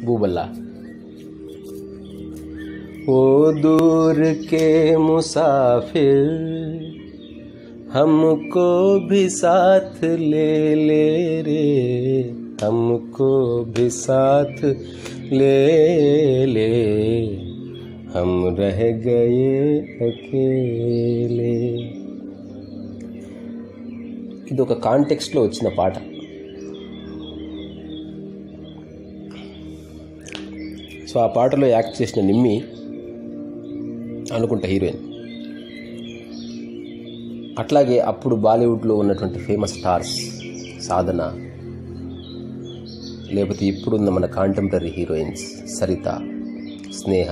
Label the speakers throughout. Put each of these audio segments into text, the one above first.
Speaker 1: बूबल्ला ओ दूर के मुसाफिर हमको भी साथ ले ले रे हमको भी साथ ले ले हम रह गए अकेले ఇది ఒక కాంటెక్స్ట్లో వచ్చిన పాట సో ఆ పాటలో యాక్ట్ చేసిన నిమ్మి అనుకుంటా హీరోయిన్ అట్లాగే అప్పుడు బాలీవుడ్లో ఉన్నటువంటి ఫేమస్ స్టార్స్ సాధన లేకపోతే ఇప్పుడున్న మన కాంటెంపరీ హీరోయిన్స్ సరిత స్నేహ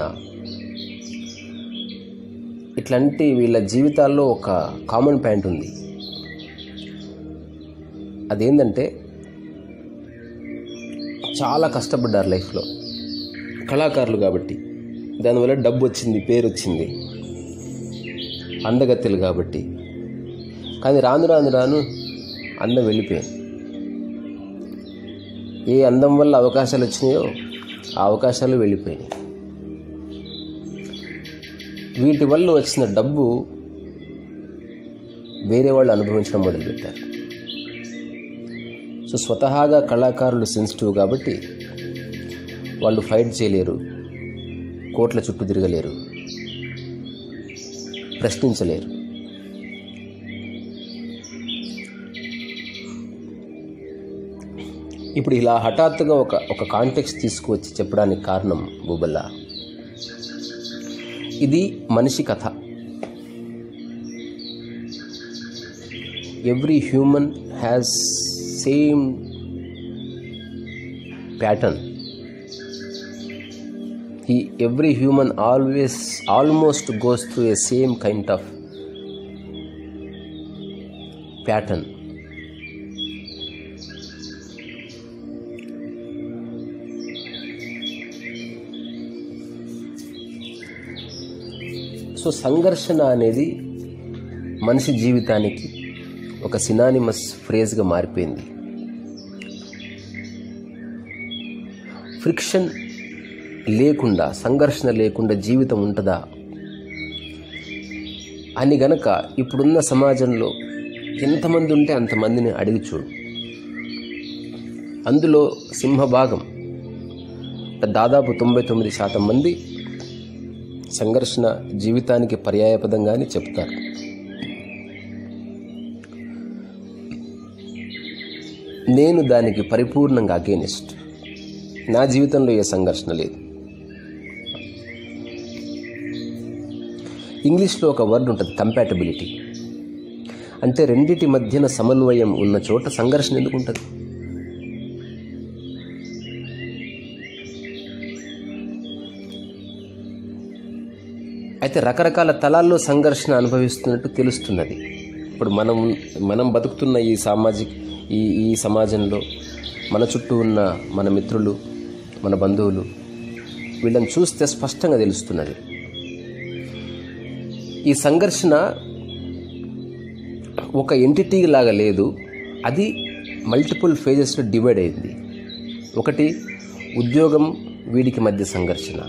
Speaker 1: ఇట్లాంటి వీళ్ళ జీవితాల్లో ఒక కామన్ పాయింట్ ఉంది అదేంటంటే చాలా కష్టపడ్డారు లైఫ్లో కళాకారులు కాబట్టి దానివల్ల డబ్బు వచ్చింది పేరు వచ్చింది అందగత్తెలు కాబట్టి కానీ రాను రాను రాను అందం వెళ్ళిపోయింది ఏ అందం వల్ల అవకాశాలు వచ్చినాయో ఆ అవకాశాలు వెళ్ళిపోయినాయి వీటి వల్ల వచ్చిన డబ్బు వేరే వాళ్ళు అనుభవించడం మొదలుపెట్టారు సో స్వతహాగా కళాకారులు సెన్సిటివ్ కాబట్టి వాళ్ళు ఫైట్ చేయలేరు కోట్ల చుట్టూ తిరగలేరు ప్రశ్నించలేరు ఇప్పుడు ఇలా హఠాత్తుగా ఒక ఒక కాంటెక్స్ట్ తీసుకువచ్చి చెప్పడానికి కారణం బూబల్లా ఇది మనిషి కథ every human has same pattern he every human always almost goes through a same kind of pattern so సంఘర్షణ అనేది మనిషి జీవితానికి ఒక సినానిమస్ ఫ్రేజ్గా మారిపోయింది ఫ్రిక్షన్ లేకుండా సంఘర్షణ లేకుండా జీవితం ఉంటుందా అని గనక ఇప్పుడున్న సమాజంలో ఎంతమంది ఉంటే అంతమందిని అడిగి చూడు అందులో సింహభాగం దాదాపు తొంభై తొమ్మిది శాతం మంది సంఘర్షణ జీవితానికి పర్యాయపదంగా అని చెప్తారు నేను దానికి పరిపూర్ణంగా అగేనిస్ట్ నా జీవితంలో ఏ సంఘర్షణ లేదు ఇంగ్లీష్లో ఒక వర్డ్ ఉంటుంది కంపాటబిలిటీ అంటే రెండిటి మధ్యన సమన్వయం ఉన్న చోట సంఘర్షణ ఎందుకు ఉంటుంది అయితే రకరకాల తలాల్లో సంఘర్షణ అనుభవిస్తున్నట్టు తెలుస్తున్నది ఇప్పుడు మనం మనం బతుకుతున్న ఈ సామాజిక ఈ ఈ సమాజంలో మన చుట్టూ ఉన్న మన మిత్రులు మన బంధువులు వీళ్ళని చూస్తే స్పష్టంగా తెలుస్తున్నది ఈ సంఘర్షణ ఒక ఎంటిటీ లాగా లేదు అది మల్టిపుల్ ఫేజెస్లో డివైడ్ అయింది ఒకటి ఉద్యోగం వీడికి మధ్య సంఘర్షణ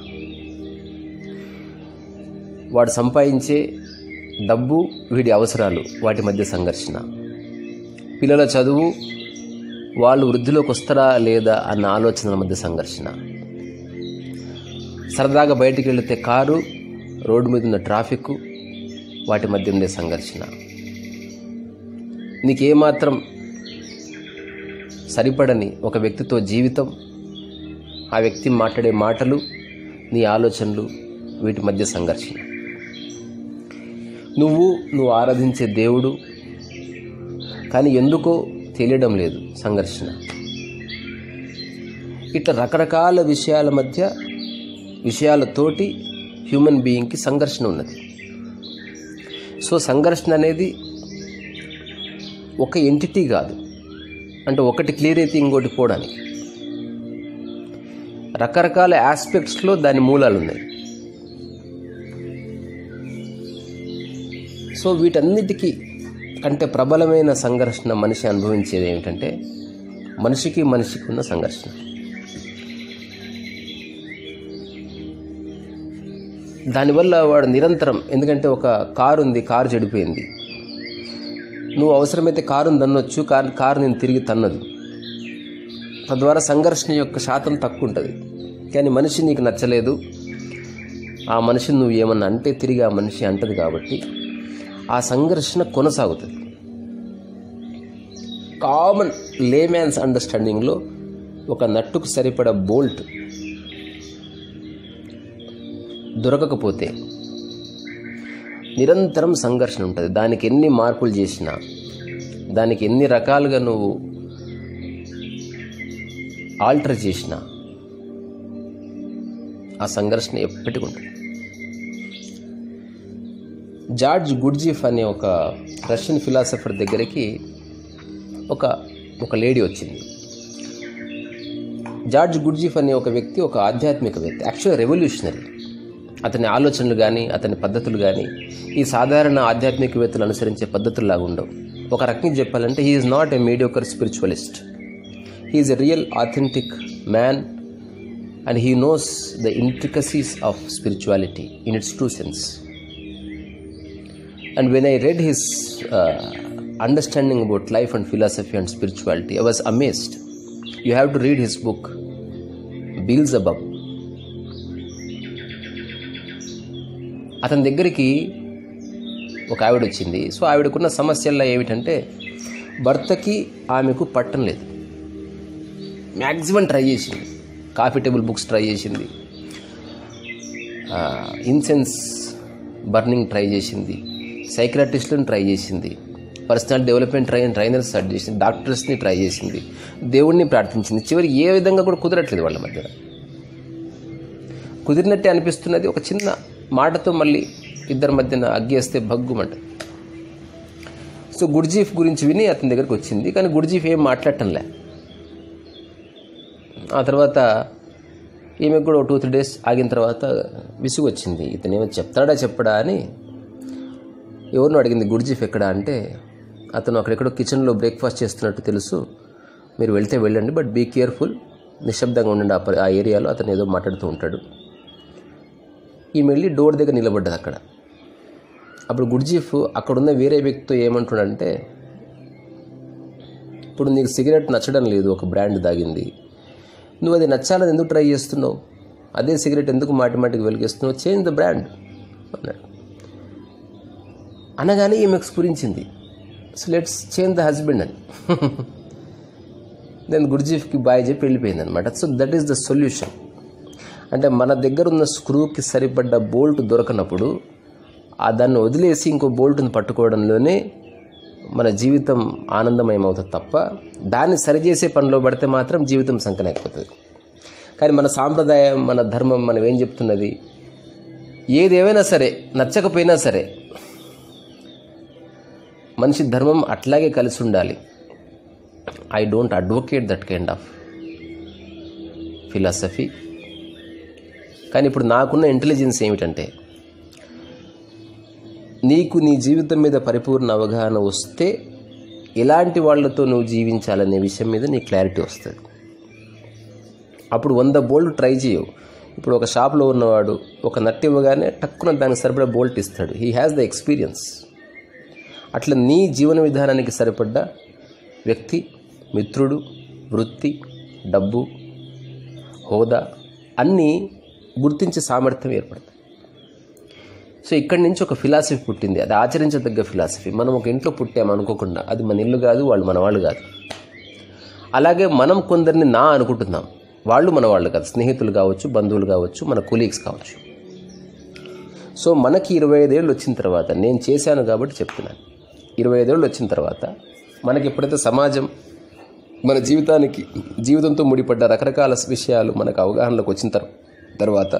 Speaker 1: వాడు సంపాదించే డబ్బు వీడి అవసరాలు వాటి మధ్య సంఘర్షణ పిల్లల చదువు వాళ్ళు వృద్ధిలోకి వస్తారా లేదా అన్న ఆలోచనల మధ్య సంఘర్షణ సరదాగా బయటికి వెళితే కారు రోడ్డు మీద ఉన్న ట్రాఫిక్ వాటి మధ్య ఉండే సంఘర్షణ నీకేమాత్రం సరిపడని ఒక వ్యక్తితో జీవితం ఆ వ్యక్తి మాట్లాడే మాటలు నీ ఆలోచనలు వీటి మధ్య సంఘర్షణ నువ్వు నువ్వు ఆరాధించే దేవుడు కానీ ఎందుకో తెలియడం లేదు సంఘర్షణ ఇట్లా రకరకాల విషయాల మధ్య విషయాలతోటి హ్యూమన్ బీయింగ్కి సంఘర్షణ ఉన్నది సో సంఘర్షణ అనేది ఒక ఎంటిటీ కాదు అంటే ఒకటి క్లియర్ అయితే ఇంకోటి పోవడానికి రకరకాల ఆస్పెక్ట్స్లో దాని మూలాలు ఉన్నాయి సో వీటన్నిటికీ కంటే ప్రబలమైన సంఘర్షణ మనిషి అనుభవించేది ఏమిటంటే మనిషికి మనిషికి ఉన్న సంఘర్షణ దానివల్ల వాడు నిరంతరం ఎందుకంటే ఒక కారు ఉంది కారు చెడిపోయింది నువ్వు అవసరమైతే కారుని తన్నొచ్చు కారు కారు నేను తిరిగి తన్నదు తద్వారా సంఘర్షణ యొక్క శాతం తక్కువ ఉంటుంది కానీ మనిషి నీకు నచ్చలేదు ఆ మనిషిని నువ్వు ఏమన్నా అంటే తిరిగి ఆ మనిషి అంటది కాబట్టి ఆ సంఘర్షణ కొనసాగుతుంది కామన్ లేమ్యాన్స్ అండర్స్టాండింగ్లో ఒక నట్టుకు సరిపడ బోల్ట్ దొరకకపోతే నిరంతరం సంఘర్షణ ఉంటుంది దానికి ఎన్ని మార్పులు చేసినా దానికి ఎన్ని రకాలుగా నువ్వు ఆల్టర్ చేసినా ఆ సంఘర్షణ ఎప్పటికీ ఉంటుంది జార్జ్ గుడ్జీఫ్ అనే ఒక రష్యన్ ఫిలాసఫర్ దగ్గరికి ఒక ఒక లేడీ వచ్చింది జార్జ్ గుడ్జీఫ్ అనే ఒక వ్యక్తి ఒక ఆధ్యాత్మికవేత్త యాక్చువల్ రెవల్యూషనరీ అతని ఆలోచనలు కానీ అతని పద్ధతులు కానీ ఈ సాధారణ ఆధ్యాత్మికవేత్తలు అనుసరించే పద్ధతుల్లాగా ఉండవు ఒక రకంగా చెప్పాలంటే he's not a mediocre spiritualist he's a real authentic man and he knows the intricacies of spirituality in its true sense And when I read his uh, understanding about life and philosophy and spirituality, I was amazed. You have to read his book, Beelzebub. అతని దగ్గరికి ఒక ఆవిడ వచ్చింది so ఆవిడకున్న సమస్యల్లో ఏమిటంటే భర్తకి ఆమెకు పట్టం లేదు మ్యాక్సిమం ట్రై చేసింది కాఫీ టేబుల్ బుక్స్ ట్రై చేసింది ఇన్సెన్స్ బర్నింగ్ ట్రై చేసింది సైక్రాటిస్టులను ట్రై చేసింది personal development try trainer start చేసింది డాక్టర్స్ని ట్రై చేసింది దేవుణ్ణి ప్రార్థించింది చివరి ఏ విధంగా కూడా కుదరట్లేదు వాళ్ళ మధ్య కుదిరినట్టే అనిపిస్తున్నది ఒక చిన్న మాటతో మళ్ళీ ఇద్దరి మధ్యన అగ్గేస్తే భగ్గుమంట సో గుడ్జీఫ్ గురించి విని అతని దగ్గరికి వచ్చింది కానీ గుడ్జీఫ్ ఏం మాట్లాడటంలే ఆ తర్వాత ఈమెకు కూడా టూ త్రీ డేస్ ఆగిన తర్వాత విసుగు వచ్చింది ఇతను ఏమో చెప్తాడా చెప్పడా అని ఎవరినో అడిగింది గుడ్జీఫ్ ఎక్కడ అంటే అతను అక్కడెక్కడో కిచెన్లో బ్రేక్ఫాస్ట్ చేస్తున్నట్టు తెలుసు మీరు వెళ్తే వెళ్ళండి బట్ బీ కేర్ఫుల్ నిశ్శబ్దంగా ఉండండి ఆ పరి- ఆ ఏరియాలో అతను ఏదో మాట్లాడుతూ ఉంటాడు ఈమె వెళ్ళి డోర్ దగ్గర నిలబడ్డది అక్కడ అప్పుడు గుడ్జీఫ్ అక్కడున్న వేరే వ్యక్తితో ఏమంటున్నాడంటే ఇప్పుడు నీకు సిగరెట్ నచ్చడం లేదు ఒక బ్రాండ్ దాగింది నువ్వు అది నచ్చాలని ఎందుకు ట్రై చేస్తున్నావు అదే సిగరెట్ ఎందుకు మాటి మాటికి వెలిగిస్తున్నావు చేంజ్ ద బ్రాండ్ అన్నాడు అనగానే ఈమెకు స్ఫురించింది so let's change the husband అని నేను గురుజీఫ్కి బాయ్ చెప్పి వెళ్ళిపోయింది అనమాట so that is the solution అంటే మన దగ్గర ఉన్న స్క్రూకి సరిపడ్డ బోల్ట్ దొరకనప్పుడు ఆ దాన్ని వదిలేసి ఇంకో బోల్ట్ని పట్టుకోవడంలోనే మన జీవితం ఆనందమయం అవుతుంది తప్ప దాన్ని సరిచేసే పనిలో పడితే మాత్రం జీవితం సంకనైపోతుంది కానీ మన సాంప్రదాయం మన ధర్మం మనం ఏం చెప్తున్నది ఏదేమైనా సరే నచ్చకపోయినా సరే మనిషి ధర్మం అట్లాగే కలిసి ఉండాలి I don't advocate that kind of philosophy కానీ ఇప్పుడు నాకున్న ఇంటెలిజెన్స్ ఏమిటంటే నీకు నీ జీవితం మీద పరిపూర్ణ అవగాహన వస్తే ఎలాంటి వాళ్ళతో నువ్వు జీవించాలనే విషయం మీద నీ క్లారిటీ వస్తుంది అప్పుడు వంద బోల్ట్ ట్రై చేయవు ఇప్పుడు ఒక షాప్లో ఉన్నవాడు ఒక నట్టు ఇవ్వగానే టక్కున దానికి సరిపడా బోల్ట్ ఇస్తాడు హీ హ్యాస్ ద ఎక్స్పీరియన్స్ అట్లా నీ జీవన విధానానికి సరిపడ్డ వ్యక్తి మిత్రుడు వృత్తి డబ్బు హోదా అన్నీ గుర్తించే సామర్థ్యం ఏర్పడుతుంది సో ఇక్కడి నుంచి ఒక ఫిలాసఫీ పుట్టింది అది ఆచరించదగ్గ ఫిలాసఫీ మనం ఒక ఇంట్లో పుట్టాము అనుకోకుండా అది మన ఇల్లు కాదు వాళ్ళు మన వాళ్ళు కాదు అలాగే మనం కొందరిని నా అనుకుంటున్నాం వాళ్ళు మన వాళ్ళు కాదు స్నేహితులు కావచ్చు బంధువులు కావచ్చు మన కొలీగ్స్ కావచ్చు సో మనకి ఇరవై ఐదేళ్ళు వచ్చిన తర్వాత నేను చేశాను కాబట్టి చెప్తున్నాను ఇరవై ఐదేళ్ళు వచ్చిన తర్వాత మనకి ఎప్పుడైతే సమాజం మన జీవితానికి జీవితంతో ముడిపడ్డ రకరకాల విషయాలు మనకు అవగాహనలోకి వచ్చిన తర్- తర్వాత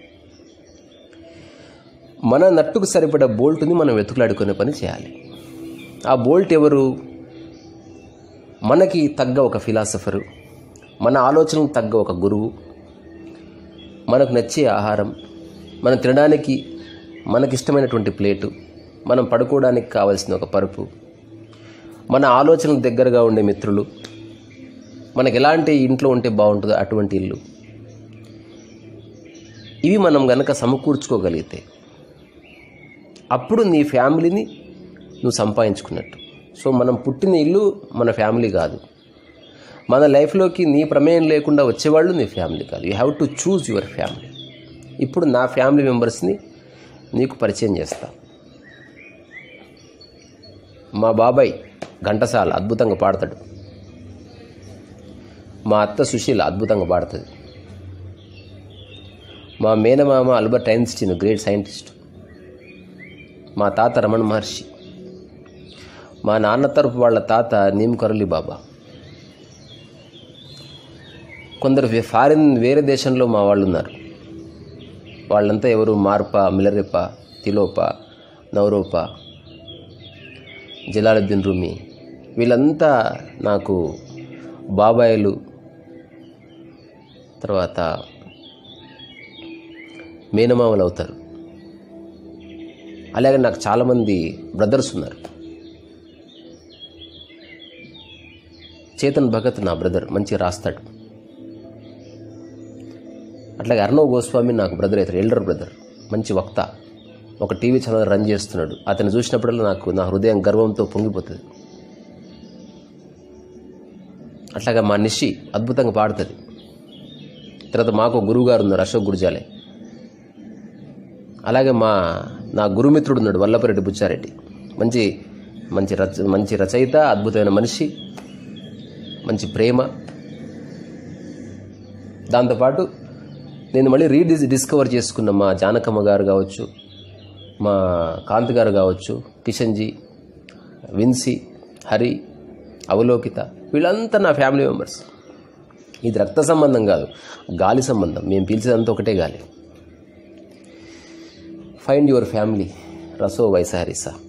Speaker 1: మన నట్టుకు సరిపడ బోల్ట్ని మనం వెతుకులాడుకునే పని చేయాలి ఆ బోల్ట్ ఎవరు మనకి తగ్గ ఒక ఫిలాసఫరు మన ఆలోచనకు తగ్గ ఒక గురువు మనకు నచ్చే ఆహారం మనం తినడానికి మనకిష్టమైనటువంటి ప్లేటు మనం పడుకోవడానికి కావాల్సిన ఒక పరుపు మన ఆలోచనలకు దగ్గరగా ఉండే మిత్రులు మనకి ఎలాంటి ఇంట్లో ఉంటే బాగుంటుందో అటువంటి ఇల్లు ఇవి మనం గనక సమకూర్చుకోగలిగితే అప్పుడు నీ ఫ్యామిలీని నువ్వు సంపాదించుకున్నట్టు సో మనం పుట్టిన ఇల్లు మన ఫ్యామిలీ కాదు మన లైఫ్లోకి నీ ప్రమేయం లేకుండా వచ్చేవాళ్ళు నీ ఫ్యామిలీ కాదు you have to choose your family ఇప్పుడు నా ఫ్యామిలీ మెంబర్స్ని నీకు పరిచయం చేస్తా మా బాబాయ్ ఘంటసాల అద్భుతంగా పాడతాడు మా అత్త సుశీల అద్భుతంగా పాడుతుంది మా మేనమామ అల్బర్ట్ ఐన్స్టీన్ గ్రేట్ సైంటిస్ట్ మా తాత రమణ మహర్షి మా నాన్న తరపు వాళ్ళ తాత నీమ్ కరులి బాబా కొందరు వే- ఫారిన్ వేరే దేశంలో మా వాళ్ళు ఉన్నారు వాళ్ళంతా ఎవరు మార్ప మిలరెప్ప తిలోప నవరోప జలాలుద్దీన్ రూమి వీళ్ళంతా నాకు బాబాయిలు తర్వాత మేనమామలు అవుతారు అలాగే నాకు చాలామంది బ్రదర్స్ ఉన్నారు చేతన్ భగత్ నా బ్రదర్ మంచిగా రాస్తాడు అట్లాగే అర్ణవ్ గోస్వామి నాకు బ్రదర్ అవుతాడు ఎల్డర్ బ్రదర్ మంచి వక్త ఒక టీవీ ఛానల్ రన్ చేస్తున్నాడు అతను చూసినప్పుడల్లా నాకు నా హృదయం గర్వంతో పొంగిపోతుంది అట్లాగా మా నిషి అద్భుతంగా పాడుతుంది తర్వాత మాకు గురువు గారు ఉన్నారు అశోక్ గురుజాలే అలాగే మా నా గురుమిత్రుడు ఉన్నాడు వల్లపరెడ్డి బుచ్చారెడ్డి మంచి మంచి రచ మంచి రచయిత అద్భుతమైన మనిషి మంచి ప్రేమ దాంతోపాటు నేను మళ్ళీ రీడిస్ డిస్కవర్ చేసుకున్న మా జానకమ్మ గారు కావచ్చు మా కాంత్ గారు కావచ్చు కిషన్జీ విన్సీ హరి అవలోకిత వీళ్ళంతా నా ఫ్యామిలీ మెంబర్స్ ఇది రక్త సంబంధం కాదు గాలి సంబంధం మేము పీల్చేదంతా ఒకటే గాలి ఫైండ్ యువర్ ఫ్యామిలీ రసో వైసారిసా